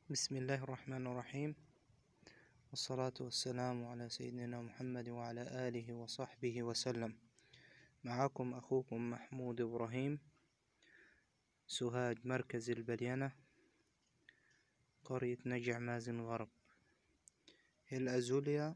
بسم الله الرحمن الرحيم والصلاة والسلام على سيدنا محمد وعلى آله وصحبه وسلم معكم أخوكم محمود إبراهيم سوهاج مركز البليانة قرية نجع مازن غرب الأزوليا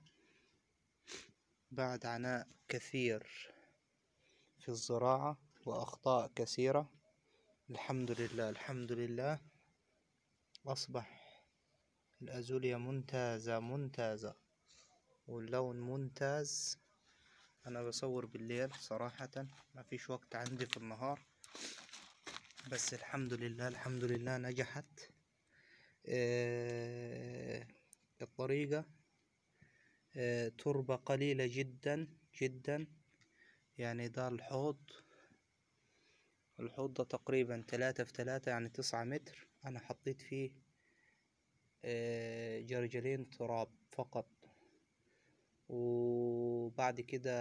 بعد عناء كثير في الزراعة وأخطاء كثيرة الحمد لله الحمد لله أصبح الأزوليا ممتازة ممتازة واللون ممتاز أنا بصور بالليل صراحة ما فيش وقت عندي في النهار بس الحمد لله الحمد لله نجحت آه، الطريقة آه، تربة قليلة جدا جدا يعني ده الحوض الحوض ده تقريبا تلاتة في تلاتة يعني تسعة متر أنا حطيت فيه آه، جرجلين تراب فقط وبعد كده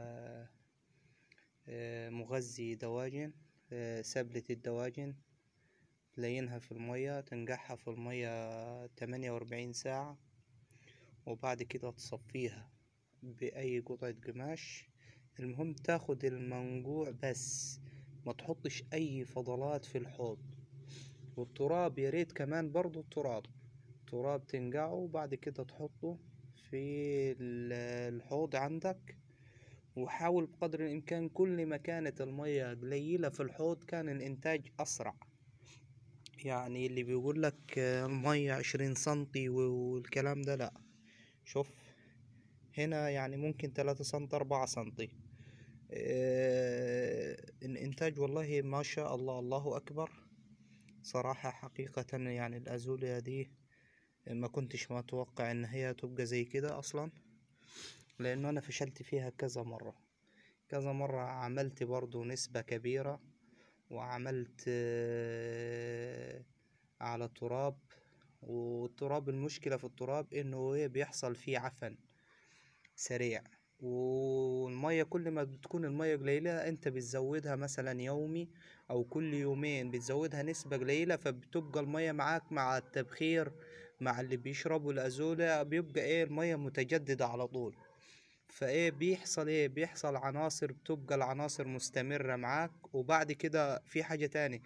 آه، مغذي دواجن آه، سبلة الدواجن تلينها في المية تنقعها في المية تمانية وأربعين ساعة وبعد كده تصفيها بأي قطعة قماش المهم تاخد المنقوع بس ما تحطش أي فضلات في الحوض والتراب ياريت كمان برضو التراب تراب تنقعه وبعد كده تحطه في ال- الحوض عندك وحاول بقدر الإمكان كل ما كانت المية قليلة في الحوض كان الإنتاج أسرع يعني اللي بيقول لك المية عشرين سنتي والكلام ده لأ شوف هنا يعني ممكن تلاتة سنتي أربعة سنتي آه، الإنتاج والله ما شاء الله الله أكبر صراحة حقيقة يعني الأزوليا دي ما كنتش متوقع إن هي تبقى زي كده أصلا لأنه أنا فشلت فيها كذا مرة كذا مرة عملت برضو نسبة كبيرة وعملت آه، على التراب والتراب المشكلة في التراب إنه إيه بيحصل فيه عفن سريع والمية كل ما بتكون المية قليلة انت بتزودها مثلا يومي او كل يومين بتزودها نسبة قليلة فبتبقى المية معاك مع التبخير مع اللي بيشربوا الازولة بيبقى ايه المية متجددة على طول فايه بيحصل ايه بيحصل عناصر بتبقى العناصر مستمرة معاك وبعد كده في حاجة تاني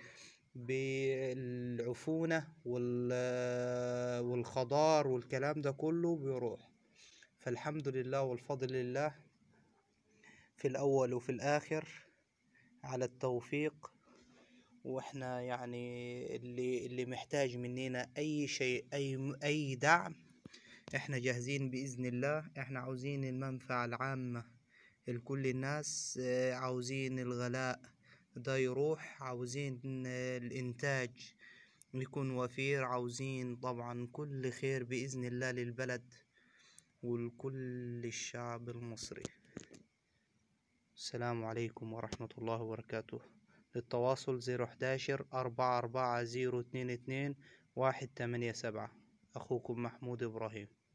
بالعفونة وال- والخضار والكلام ده كله بيروح فالحمد لله والفضل لله في الأول وفي الآخر على التوفيق واحنا يعني اللي اللي محتاج مننا أي شيء أي أي دعم احنا جاهزين بإذن الله احنا عاوزين المنفعة العامة لكل الناس اه، عاوزين الغلاء ده يروح عاوزين اه، الإنتاج يكون وفير عاوزين طبعا كل خير بإذن الله للبلد ولكل الشعب المصري السلام عليكم ورحمة الله وبركاته للتواصل زيرو حداشر أربعة أربعة زيرو اتنين اتنين واحد تمانية سبعة أخوكم محمود إبراهيم